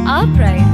our pride.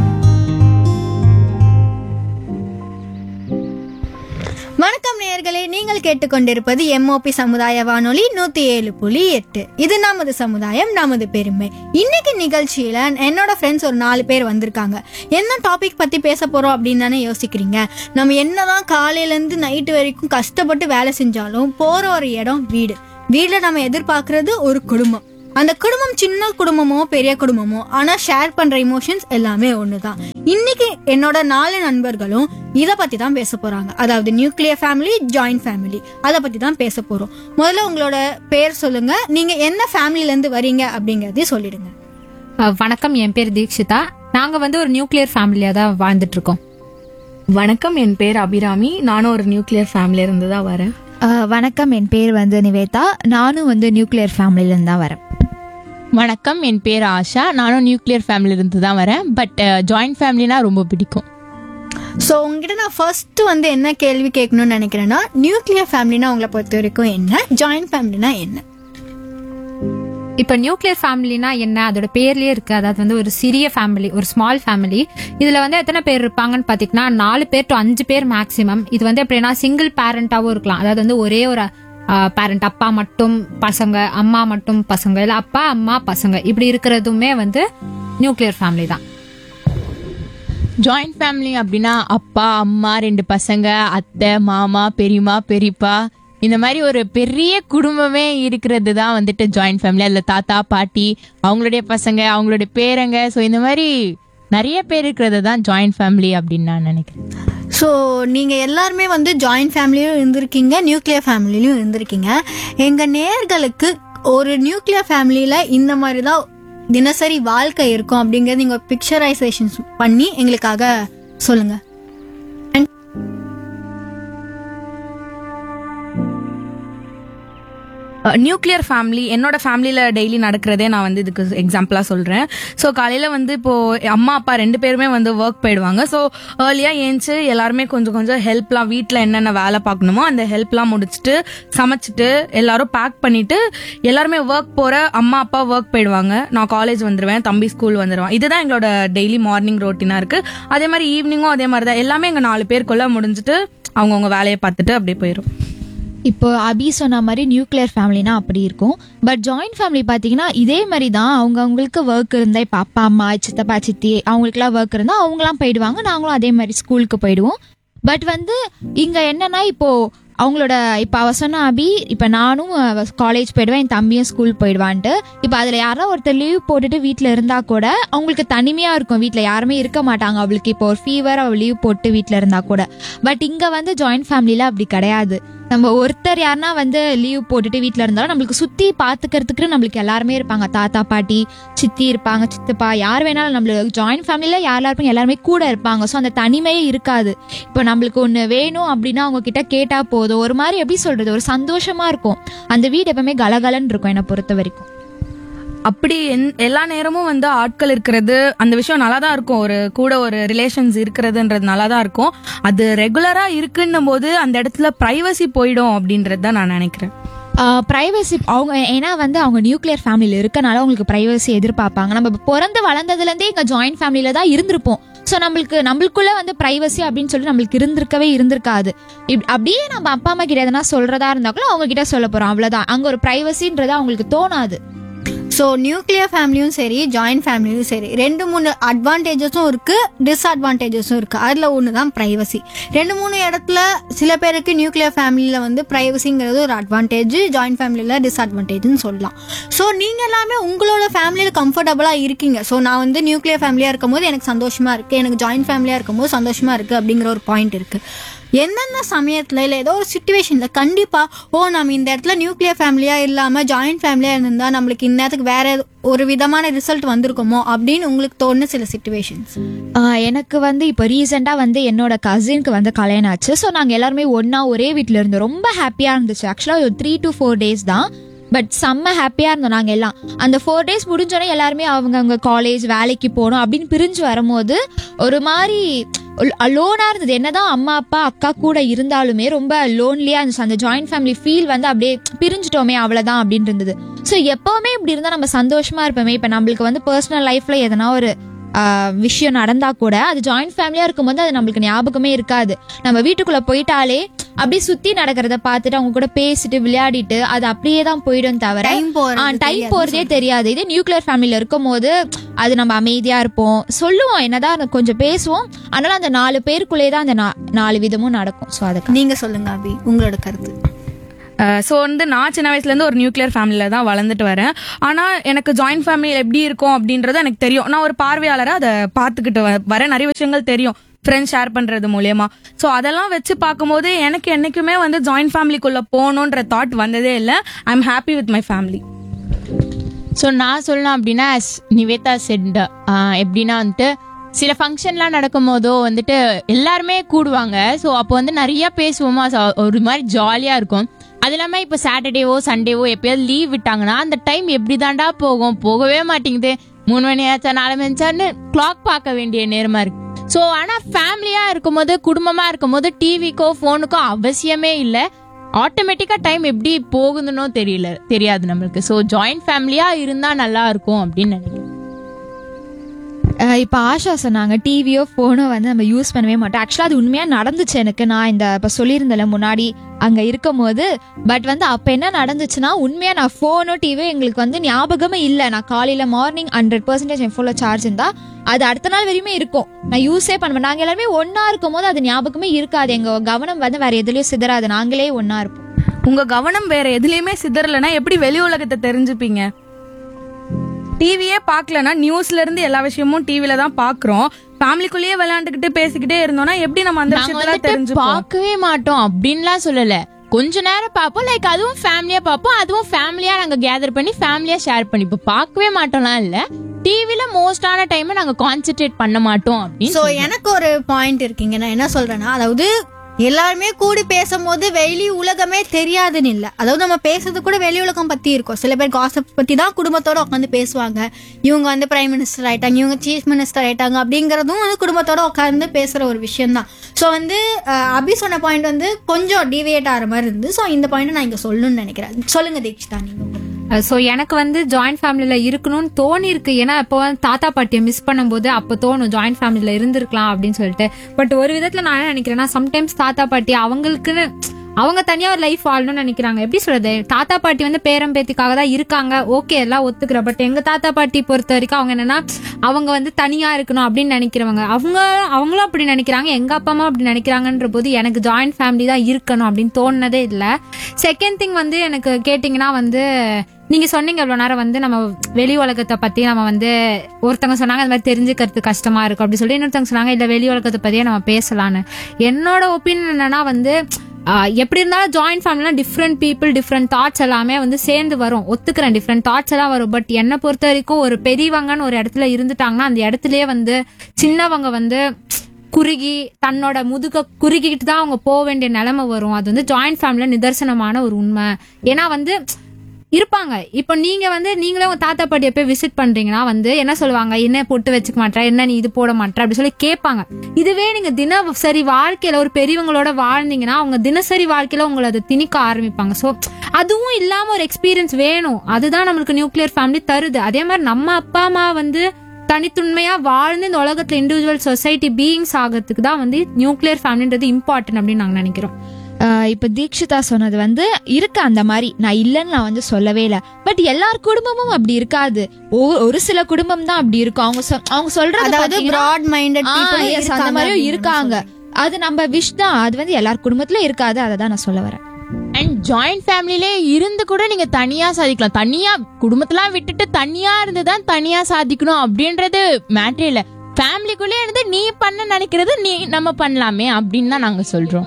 வணக்கம் நேயர்களே நீங்கள் கேட்டுக்கொண்டிருப்பது எம்ஓபி சமுதாய வானொலி நூத்தி ஏழு புள்ளி எட்டு இது நமது சமுதாயம் நமது பெருமை இன்னைக்கு நிகழ்ச்சியில என்னோட ஃப்ரெண்ட்ஸ் ஒரு நாலு பேர் வந்திருக்காங்க என்ன டாபிக் பத்தி பேச போறோம் அப்படின்னு தானே யோசிக்கிறீங்க நம்ம என்னதான் காலையில இருந்து நைட்டு வரைக்கும் கஷ்டப்பட்டு வேலை செஞ்சாலும் போற ஒரு இடம் வீடு வீடுல நம்ம எதிர்பார்க்கறது ஒரு குடும்பம் அந்த குடும்பம் சின்ன குடும்பமோ பெரிய குடும்பமோ ஆனா ஷேர் பண்ற இமோஷன்ஸ் எல்லாமே ஒண்ணுதான் இன்னைக்கு என்னோட நாலு நண்பர்களும் இத பத்தி தான் பேச போறாங்க அதாவது நியூக்ளியர் ஃபேமிலி ஜாயிண்ட் ஃபேமிலி அத பத்தி தான் பேச போறோம் முதல்ல உங்களோட பேர் சொல்லுங்க நீங்க என்ன ஃபேமிலில இருந்து வரீங்க அப்படிங்கறதையும் சொல்லிடுங்க அஹ் வணக்கம் என் பேர் தீக்ஷிதா நாங்க வந்து ஒரு நியூக்ளியர் ஃபேமிலியா தான் வாழ்ந்துட்டு இருக்கோம் வணக்கம் என் பேர் அபிராமி நானும் ஒரு நியூக்ளியர் ஃபேமிலியில இருந்து தான் வரேன் அஹ் வணக்கம் என் பேர் வந்து நிவேதா நானும் வந்து நியூக்ளியர் ஃபேமிலியிலேருந்து தான் வரேன் வணக்கம் என் பேர் ஆஷா நானும் நியூக்ளியர் ஃபேமிலி இருந்து தான் வரேன் பட் ஜாயிண்ட் ஃபேமிலினா ரொம்ப பிடிக்கும் ஸோ உங்ககிட்ட நான் ஃபர்ஸ்ட் வந்து என்ன கேள்வி கேட்கணும்னு நினைக்கிறேன்னா நியூக்ளியர் ஃபேமிலினா உங்களை பொறுத்த வரைக்கும் என்ன ஜாயிண்ட் ஃபேமிலினா என்ன இப்ப நியூக்ளியர் ஃபேமிலினா என்ன அதோட பேர்லயே இருக்கு அதாவது வந்து ஒரு சிறிய ஃபேமிலி ஒரு ஸ்மால் ஃபேமிலி இதுல வந்து எத்தனை பேர் இருப்பாங்கன்னு பாத்தீங்கன்னா நாலு பேர் டு அஞ்சு பேர் மேக்சிமம் இது வந்து எப்படின்னா சிங்கிள் பேரண்டாவும் இருக்கலாம் அதாவது வந்து ஒரே ஒரு பேரண்ட் அப்பா மட்டும் பசங்க அம்மா மட்டும் பசங்க இல்ல அப்பா அம்மா பசங்க இப்படி இருக்கிறதுமே வந்து நியூக்ளியர் ஃபேமிலி தான் ஜாயிண்ட் ஃபேமிலி அப்படின்னா அப்பா அம்மா ரெண்டு பசங்க அத்தை மாமா பெரியம்மா பெரியப்பா இந்த மாதிரி ஒரு பெரிய குடும்பமே இருக்கிறது தான் வந்துட்டு ஜாயிண்ட் ஃபேமிலி அதில் தாத்தா பாட்டி அவங்களுடைய பசங்க அவங்களுடைய பேரங்க ஸோ இந்த மாதிரி நிறைய பேர் இருக்கிறது தான் ஜாயிண்ட் ஃபேமிலி அப்படின்னு நான் நினைக்கிறேன் ஸோ நீங்கள் எல்லாருமே வந்து ஜாயிண்ட் ஃபேமிலியும் இருந்திருக்கீங்க நியூக்ளியர் ஃபேமிலிலையும் இருந்திருக்கீங்க எங்கள் நேர்களுக்கு ஒரு நியூக்ளியர் ஃபேமிலியில் இந்த மாதிரி தான் தினசரி வாழ்க்கை இருக்கும் அப்படிங்கிறது நீங்கள் பிக்சரைசேஷன் பண்ணி எங்களுக்காக சொல்லுங்கள் நியூக்ளியர் ஃபேமிலி என்னோட ஃபேமிலியில் டெய்லி நடக்கிறதே நான் வந்து இதுக்கு எக்ஸாம்பிளாக சொல்கிறேன் ஸோ காலையில் வந்து இப்போது அம்மா அப்பா ரெண்டு பேருமே வந்து ஒர்க் போயிடுவாங்க ஸோ ஏர்லியாக ஏஞ்சி எல்லாருமே கொஞ்சம் கொஞ்சம் ஹெல்ப்லாம் வீட்டில் என்னென்ன வேலை பார்க்கணுமோ அந்த ஹெல்ப்லாம் முடிச்சுட்டு சமைச்சிட்டு எல்லாரும் பேக் பண்ணிட்டு எல்லாருமே ஒர்க் போகிற அம்மா அப்பா ஒர்க் போயிடுவாங்க நான் காலேஜ் வந்துடுவேன் தம்பி ஸ்கூல் வந்துடுவான் இதுதான் எங்களோட டெய்லி மார்னிங் ரொட்டீனாக இருக்குது அதே மாதிரி ஈவினிங்கும் அதே மாதிரி தான் எல்லாமே எங்கள் நாலு பேருக்குள்ளே முடிஞ்சுட்டு அவங்கவுங்க வேலையை பார்த்துட்டு அப்படியே போயிடும் இப்போ அபி சொன்ன மாதிரி நியூக்ளியர் ஃபேமிலினா அப்படி இருக்கும் பட் ஜாயிண்ட் ஃபேமிலி பார்த்தீங்கன்னா இதே மாதிரி தான் அவங்க அவங்களுக்கு ஒர்க் இருந்தால் இப்போ அப்பா அம்மா சித்தப்பா சித்தி அவங்களுக்குலாம் ஒர்க் இருந்தால் அவங்களாம் போயிடுவாங்க நாங்களும் அதே மாதிரி ஸ்கூலுக்கு போயிடுவோம் பட் வந்து இங்கே என்னன்னா இப்போ அவங்களோட இப்போ அவ சொன்ன அபி இப்போ நானும் காலேஜ் போயிடுவேன் என் தம்பியும் ஸ்கூல் போயிடுவான்ட்டு இப்போ அதில் யாரோ ஒருத்தர் லீவ் போட்டுட்டு வீட்டில் இருந்தால் கூட அவங்களுக்கு தனிமையாக இருக்கும் வீட்டில் யாருமே இருக்க மாட்டாங்க அவளுக்கு இப்போ ஒரு ஃபீவர் அவள் லீவ் போட்டு வீட்டில் இருந்தால் கூட பட் இங்கே வந்து ஜாயிண்ட் ஃபேமிலியில் அப்படி கிடையாது நம்ம ஒருத்தர் யாருன்னா வந்து லீவ் போட்டுட்டு வீட்டில் இருந்தாலும் நம்மளுக்கு சுற்றி பார்த்துக்கிறதுக்கு நம்மளுக்கு எல்லாருமே இருப்பாங்க தாத்தா பாட்டி சித்தி இருப்பாங்க சித்தப்பா யார் வேணாலும் நம்மளுக்கு ஜாயிண்ட் ஃபேமிலியில் யார் இருப்பாங்க எல்லாருமே கூட இருப்பாங்க ஸோ அந்த தனிமையே இருக்காது இப்போ நம்மளுக்கு ஒன்று வேணும் அப்படின்னா அவங்க கிட்ட கேட்டால் போதும் ஒரு மாதிரி எப்படி சொல்றது ஒரு சந்தோஷமா இருக்கும் அந்த வீடு எப்பவுமே கலகலன்னு இருக்கும் என்னை பொறுத்த வரைக்கும் அப்படி என்- எல்லா நேரமும் வந்து ஆட்கள் இருக்கிறது அந்த விஷயம் நல்லா தான் இருக்கும் ஒரு கூட ஒரு ரிலேஷன்ஸ் இருக்கிறதுன்றது நல்லா தான் இருக்கும் அது ரெகுலரா இருக்குன்னும் போது அந்த இடத்துல பிரைவசி போயிடும் அப்படின்றது தான் நான் நினைக்கிறேன் ப்ரைவசி அவங்க ஏன்னா வந்து அவங்க நியூக்ளியர் ஃபேமிலியில் இருக்கனால அவங்களுக்கு ப்ரைவசி எதிர்பார்ப்பாங்க நம்ம பிறந்து வளர்ந்ததுலேருந்தே எங்கள் ஜாயிண்ட் ஃபேமிலியில் தான் இருந்திருப்போம் ஸோ நம்மளுக்கு நம்மளுக்குள்ள வந்து ப்ரைவசி அப்படின்னு சொல்லி நம்மளுக்கு இருந்திருக்கவே இருந்திருக்காது இப் அப்படியே நம்ம அப்பா அம்மா கிட்ட எதனா சொல்றதா இருந்தாலும் அவங்க கிட்ட சொல்ல போறோம் அவ்வளவுதான் அங்க ஒரு ப்ரைவசின்றது அவங்களுக்கு தோணாது ஸோ நியூக்ளியர் ஃபேமிலியும் சரி ஜாயிண்ட் ஃபேமிலியும் சரி ரெண்டு மூணு அட்வான்டேஜஸும் இருக்கு டிஸ்அட்வான்டேஜஸும் இருக்கு அதில் ஒன்று தான் ப்ரைவசி ரெண்டு மூணு இடத்துல சில பேருக்கு நியூக்ளியர் ஃபேமிலியில் வந்து ப்ரைவசிங்கிறது ஒரு அட்வான்டேஜ் ஜாயிண்ட் ஃபேமிலியில் டிஸ்அட்வான்டேஜ்னு சொல்லலாம் ஸோ நீங்கள் எல்லாமே உங்களோட ஃபேமிலியில் கம்ஃபர்டபுளாக இருக்கீங்க ஸோ நான் வந்து நியூக்ளியர் ஃபேமிலியாக இருக்கும்போது எனக்கு சந்தோஷமாக இருக்குது எனக்கு ஜாயிண்ட் ஃபேமிலியாக இருக்கும்போது சந்தோஷமாக இருக்குது அப்படிங்கிற ஒரு பாயிண்ட் இருக்குது எந்தெந்த சமயத்தில் இல்லை ஏதோ ஒரு சுச்சுவேஷனில் கண்டிப்பாக ஓ நம்ம இந்த இடத்துல நியூக்ளியர் ஃபேமிலியாக இல்லாமல் ஜாயிண்ட் ஃபேமிலியாக இருந்தால் நம்மளுக்கு இந்நேரத்துக்கு வேற ஒரு விதமான ரிசல்ட் வந்திருக்குமோ அப்படின்னு உங்களுக்கு தோணுன சில சுச்சுவேஷன்ஸ் ஆஹ் எனக்கு வந்து இப்போ ரீசெண்டாக வந்து என்னோட கசினுக்கு வந்து கல்யாணம் ஆச்சு ஸோ நாங்கள் எல்லாருமே ஒன்றா ஒரே வீட்டில் இருந்தோம் ரொம்ப ஹாப்பியாக இருந்துச்சு ஆக்சுவலாக ஒரு த்ரீ டு ஃபோர் டேஸ் தான் பட் செம்ம ஹாப்பியாக இருந்தோம் நாங்கள் எல்லாம் அந்த ஃபோர் டேஸ் முடிஞ்சோடனே எல்லாருமே அவங்க அவங்க காலேஜ் வேலைக்கு போகணும் அப்படின்னு பிரிஞ்சு வரும்போது ஒரு மாதிரி லோனாக இருந்தது என்னதான் அம்மா அப்பா அக்கா கூட இருந்தாலுமே ரொம்ப லோன்லியாக இருந்துச்சு அந்த ஜாயிண்ட் ஃபேமிலி ஃபீல் வந்து அப்படியே பிரிஞ்சுட்டோமே அவ்வளோதான் அப்படின்னு இருந்தது ஸோ எப்போவுமே இப்படி இருந்தால் நம்ம சந்தோஷமா இருப்போமே இப்போ நம்மளுக்கு வந்து பர்சனல் லைஃப்ல எதனா ஒரு ஆஹ், விஷயம் நடந்தா கூட அது ஜாயிண்ட் ஃபேமிலியா இருக்கும்போது அது நம்மளுக்கு ஞாபகமே இருக்காது நம்ம வீட்டுக்குள்ள போயிட்டாலே அப்படியே சுத்தி நடக்கிறத பார்த்துட்டு அவங்க கூட பேசிட்டு விளையாடிட்டு அது அப்படியே தான் போயிடும் தவிர Time போறது டைம் தெரியாது போறதே தெரியாது இதே நியூக்ளியர் ஃபேமிலியில இருக்கும் போது அது நம்ம அமைதியா இருப்போம் சொல்லுவோம் என்னதான் கொஞ்சம் பேசுவோம் ஆனாலும் அந்த நாலு பேருக்குள்ளே தான் அந்த நா- நாலு விதமும் நடக்கும் ஸோ அதுக்கு நீங்க சொல்லுங்க அபி உங்களோட கருத்து ஸோ வந்து நான் சின்ன வயசுலேருந்து ஒரு நியூக்ளியர் ஃபேமிலியில் தான் வளர்ந்துட்டு வரேன் ஆனால் எனக்கு ஜாயிண்ட் ஃபேமிலி எப்படி இருக்கும் அப்படின்றது எனக்கு தெரியும் நான் ஒரு பார்வையாளராக அதை பார்த்துக்கிட்டு வ- வரேன் நிறைய விஷயங்கள் தெரியும் ஃப்ரெண்ட்ஸ் ஷேர் பண்ணுறது மூலயமா ஸோ அதெல்லாம் வச்சு பார்க்கும்போது எனக்கு என்றைக்குமே வந்து ஜாயிண்ட் ஃபேமிலிக்குள்ளே போகணுன்ற தாட் வந்ததே இல்லை I am happy with my family so நான் சொல்லலாம் அப்படின்னா as நிவேதா செட் எப்படின்னா வந்துட்டு சில ஃபங்க்ஷன்லாம் நடக்கும் போதோ வந்துட்டு எல்லாருமே கூடுவாங்க ஸோ அப்போ வந்து நிறைய பேசுவோமா so ஒரு மாதிரி ஜாலியாக இருக்கும் அது இல்லாமல் இப்போ சாட்டர்டேவோ சண்டேவோ எப்பயாவது லீவ் விட்டாங்கன்னா அந்த டைம் எப்படி தாண்டா போகும் போகவே மாட்டேங்குது மூணு மணி ஆச்சா நாலு மணி ஆச்சான்னு கிளாக் பார்க்க வேண்டிய நேரமாக இருக்கு ஸோ ஆனால் ஃபேமிலியாக இருக்கும்போது குடும்பமாக இருக்கும்போது டிவிக்கோ ஃபோனுக்கோ அவசியமே இல்லை ஆட்டோமேட்டிக்கா டைம் எப்படி போகுதுன்னோ தெரியல தெரியாது நம்மளுக்கு ஸோ ஜாயிண்ட் ஃபேமிலியா இருந்தா நல்லா இருக்கும் அப்படின்னு நினைக்கிறேன் அஹ் இப்ப ஆஷா சொன்னாங்க டிவியோ போனோ வந்து நம்ம யூஸ் பண்ணவே மாட்டோம் ஆக்சுவலா அது உண்மையா நடந்துச்சு எனக்கு நான் இந்த இப்ப சொல்லியிருந்தேன்ல முன்னாடி அங்க இருக்கும் போது பட் வந்து அப்ப என்ன நடந்துச்சுன்னா உண்மையா நான் போனோ டிவியோ எங்களுக்கு வந்து ஞாபகமே இல்லை நான் காலையில மார்னிங் ஹண்ட்ரட் பர்சன்டேஜ் என் ஃபோன்ல சார்ஜ் இருந்தா அது அடுத்த நாள் வரையுமே இருக்கும் நான் யூஸே பண்ணுவேன் நாங்க எல்லாருமே ஒண்ணா இருக்கும் போது அது ஞாபகமே இருக்காது எங்க கவனம் வந்து வேற எதுலயும் சிதறாது நாங்களே ஒண்ணா இருப்போம் உங்க கவனம் வேற எதுலயுமே சிதறலைன்னா எப்படி வெளி உலகத்தை தெரிஞ்சுப்பீங்க டிவியே பார்க்கலனா நியூஸ்ல இருந்து எல்லா விஷயமும் டிவில தான் பாக்குறோம் ஃபேமிலிக்குள்ளேயே விளையாண்டுக்கிட்டு பேசிக்கிட்டே இருந்தோம்னா எப்படி நம்ம அந்த நாங்க விஷயத்தெல்லாம் வந்துட்டு தெரிஞ்சுப்போம் பார்க்கவே மாட்டோம் அப்படின்லாம் சொல்லல கொஞ்ச நேரம் பார்ப்போம் லைக் அதுவும் ஃபேமிலியா பார்ப்போம் அதுவும் ஃபேமிலியா நாங்க கேதர் பண்ணி ஃபேமிலியா ஷேர் பண்ணிப்போம் பார்க்கவே மாட்டோம்லாம் இல்ல டிவில மோஸ்டான டைம் நாங்க கான்சென்ட்ரேட் பண்ண மாட்டோம் அப்படின்னு சோ சொல்றோம். எனக்கு ஒரு பாயிண்ட் இருக்குங்க நான் என்ன சொல்றேன்னா அதாவது எல்லாருமே கூடி பேசும்போது வெளி உலகமே தெரியாதுன்னு இல்ல அதாவது நம்ம பேசுறது கூட வெளி உலகம் பத்தி இருக்கும் சில பேர் காசப் பத்தி தான் குடும்பத்தோட உட்காந்து பேசுவாங்க இவங்க வந்து பிரைம் மினிஸ்டர் ஆயிட்டாங்க இவங்க சீஃப் மினிஸ்டர் ஆயிட்டாங்க அப்படிங்கறதும் வந்து குடும்பத்தோட உட்காந்து பேசுற ஒரு விஷயம் தான் ஸோ வந்து அஹ், அபி சொன்ன பாயிண்ட் வந்து கொஞ்சம் டிவியேட் ஆகிற மாதிரி இருந்து ஸோ இந்த பாயிண்ட் நான் இங்க சொல்லணும்னு நினைக்கிறேன் சொல்லுங்க தீக்ஷிதா நீங்க ஸோ எனக்கு வந்து ஜாயிண்ட் ஃபேமிலியில இருக்கணும்னு தோணி இருக்கு ஏன்னா இப்போ வந்து தாத்தா பாட்டியை மிஸ் பண்ணும்போது அப்போ தோணும் ஜாயிண்ட் ஃபேமிலியில இருந்திருக்கலாம் அப்படின்னு சொல்லிட்டு பட் ஒரு விதத்துல நான் என்ன நினைக்கிறேன்னா சம்டைம்ஸ் தாத்தா பாட்டி அவங்களுக்குன்னு அவங்க தனியா ஒரு லைஃப் வாழணும்னு நினைக்கிறாங்க எப்படி சொல்றது தாத்தா பாட்டி வந்து பேரம் பேத்திக்காக தான் இருக்காங்க ஓகே எல்லாம் ஒத்துக்கிற பட் எங்க தாத்தா பாட்டி பொறுத்த வரைக்கும் அவங்க என்னன்னா அவங்க வந்து தனியா இருக்கணும் அப்படின்னு நினைக்கிறவங்க அவங்க அவங்களும் அப்படி நினைக்கிறாங்க எங்க அப்பா அம்மா அப்படி நினைக்கிறாங்கன்ற போது எனக்கு ஜாயிண்ட் ஃபேமிலி தான் இருக்கணும் அப்படின்னு தோணுனதே இல்லை செகண்ட் திங் வந்து எனக்கு கேட்டிங்கன்னா வந்து நீங்க சொன்னீங்க இவ்வளவு நேரம் வந்து நம்ம வெளி உலகத்தை பத்தி நம்ம வந்து ஒருத்தவங்க சொன்னாங்க அந்த மாதிரி தெரிஞ்சுக்கிறது கஷ்டமா இருக்கும் அப்படி சொல்லி இன்னொருத்தவங்க சொன்னாங்க இல்ல வெளி உலகத்தை பத்தியே நம்ம பேசலான்னு என்னோட ஒப்பீனியன் என்னன்னா வந்து ஆஹ், எப்படி இருந்தாலும் ஜாயிண்ட் ஃபேமிலினா டிஃப்ரெண்ட் பீப்புள் டிஃப்ரெண்ட் தாட்ஸ் எல்லாமே வந்து சேர்ந்து வரும் ஒத்துக்கிறேன் டிஃப்ரெண்ட் தாட்ஸ் எல்லாம் வரும் பட் என்னை பொறுத்த வரைக்கும் ஒரு பெரியவங்கன்னு ஒரு இடத்துல இருந்துட்டாங்கன்னா அந்த இடத்துலயே வந்து சின்னவங்க வந்து குறுகி தன்னோட முதுக குறுகிட்டு தான் அவங்க போக வேண்டிய நிலைமை வரும் அது வந்து ஜாயிண்ட் ஃபேமிலில நிதர்சனமான ஒரு உண்மை ஏன்னா வந்து இருப்பாங்க இப்போ நீங்க வந்து நீங்களே உங்க தாத்தா பாட்டியை போய் விசிட் பண்றீங்கன்னா வந்து என்ன சொல்லுவாங்க என்ன பொட்டு வச்சுக்க மாட்டேற என்ன நீ இது போட மாட்டேற அப்படி சொல்லி கேட்பாங்க இதுவே நீங்க தினசரி வாழ்க்கையில ஒரு பெரியவங்களோட வாழ்ந்தீங்கன்னா அவங்க தினசரி வாழ்க்கையில உங்களை அதை திணிக்க ஆரம்பிப்பாங்க ஸோ அதுவும் இல்லாம ஒரு எக்ஸ்பீரியன்ஸ் வேணும் அதுதான் நம்மளுக்கு நியூக்ளியர் ஃபேமிலி தருது அதே மாதிரி நம்ம அப்பா அம்மா வந்து தனித்துண்மையா வாழ்ந்து இந்த உலகத்துல இண்டிவிஜுவல் சொசைட்டி பீயிங்ஸ் ஆகிறதுக்கு தான் வந்து நியூக்ளியர் ஃபேமிலின்றது இம்பார்ட்டன்ட் அப்படின்னு நாங்க நினைக்கிறோம் ஆஹ் இப்ப தீக்ஷிதா சொன்னது வந்து இருக்கு அந்த மாதிரி நான் இல்லைன்னு நான் வந்து சொல்லவே இல்லை பட் எல்லார் குடும்பமும் அப்படி இருக்காது ஒ- ஒரு சில குடும்பம் தான் அப்படி இருக்கும் அவங்க சொ- அவங்க சொல்றது அதாவது பாத்தீங்கன்னா, broad minded ஆ, people yes, அந்த இருக்காங்க மாதிரியும் அப்படின்னு இருக்காங்க அது நம்ம விஷ் தான் அது வந்து எல்லார் குடும்பத்துல இருக்காது அதை தான் நான் சொல்ல வரேன் அண்ட் ஜாயிண்ட் ஃபேமிலிலே இருந்து கூட நீங்க தனியா சாதிக்கலாம் தனியா குடும்பத்தெல்லாம் விட்டுட்டு தனியா இருந்து தான் தனியா சாதிக்கணும் அப்படின்றது மேட்ரே இல்ல ஃபேமிலிக்குள்ளே இருந்து நீ பண்ண நினைக்கிறது நீ நம்ம பண்ணலாமே அப்படின்னு தான் நாங்க சொல்றோம்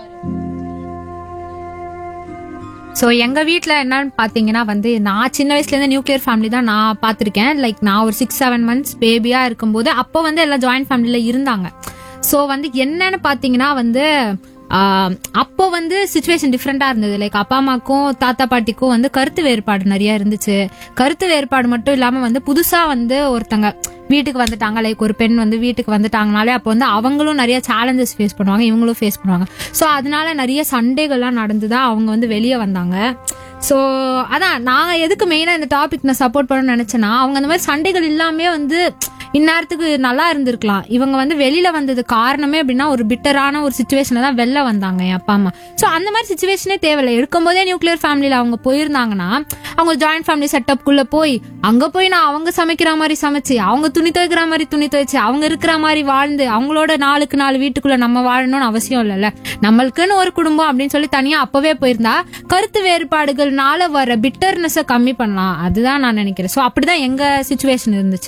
ஸோ எங்க வீட்ல என்னன்னு பாத்தீங்கன்னா வந்து நான் சின்ன வயசுல இருந்து நியூக்ளியர் ஃபேமிலி தான் நான் பார்த்திருக்கேன் லைக் நான் ஒரு சிக்ஸ் செவன் மந்த்ஸ் பேபியா இருக்கும்போது அப்போ வந்து எல்லாம் ஜாயிண்ட் ஃபேமிலியில இருந்தாங்க ஸோ வந்து என்னன்னு பாத்தீங்கன்னா வந்து ஆஹ், அப்போ வந்து சுச்சுவேஷன் டிஃப்ரெண்டா இருந்தது லைக் அப்பா அம்மாக்கும் தாத்தா பாட்டிக்கும் வந்து கருத்து வேறுபாடு நிறைய இருந்துச்சு கருத்து வேறுபாடு மட்டும் இல்லாம வந்து புதுசா வந்து ஒருத்தங்க வீட்டுக்கு வந்துட்டாங்க லைக் ஒரு பெண் வந்து வீட்டுக்கு வந்துட்டாங்கனாலே அப்போ வந்து அவங்களும் நிறைய சேலஞ்சஸ் ஃபேஸ் பண்ணுவாங்க இவங்களும் ஃபேஸ் பண்ணுவாங்க ஸோ அதனால நிறைய சண்டைகள்லாம் நடந்துதான் அவங்க வந்து வெளியே வந்தாங்க ஸோ அதான் நான் எதுக்கு மெயினாக இந்த டாபிக் நான் சப்போர்ட் பண்ணணும்னு நினைச்சேன்னா அவங்க அந்த மாதிரி சண்டைகள் இல்லாமே வந்து இந்நேரத்துக்கு நல்லா இருந்திருக்கலாம் இவங்க வந்து வெளியில வந்தது காரணமே அப்படின்னா ஒரு பிட்டரான ஒரு சுச்சுவேஷன்ல தான் வெளில வந்தாங்க என் அப்பா அம்மா ஸோ அந்த மாதிரி சுச்சுவேஷனே தேவையில்லை இருக்கும்போதே நியூக்ளியர் ஃபேமிலியில அவங்க போயிருந்தாங்கன்னா அவங்க ஜாயிண்ட் ஃபேமிலி செட்டப்குள்ள போய் அங்க போய் நான் அவங்க சமைக்கிற மாதிரி சமைச்சு அவங்க துணி துவைக்கிற மாதிரி துணி துவைச்சு அவங்க இருக்கிற மாதிரி வாழ்ந்து அவங்களோட நாளுக்கு நாலு வீட்டுக்குள்ள நம்ம வாழணும்னு அவசியம் இல்லைல்ல நம்மளுக்குன்னு ஒரு குடும்பம் அப்படின்னு சொல்லி தனியா அப்பவே போயிருந்தா கருத்து வேறுபாடுகள்னால வர பிட்டர்னஸை கம்மி பண்ணலாம் அதுதான் நான் நினைக்கிறேன் ஸோ அப்படிதான் எங்க சுச்சுவேஷன் இருந்துச்சு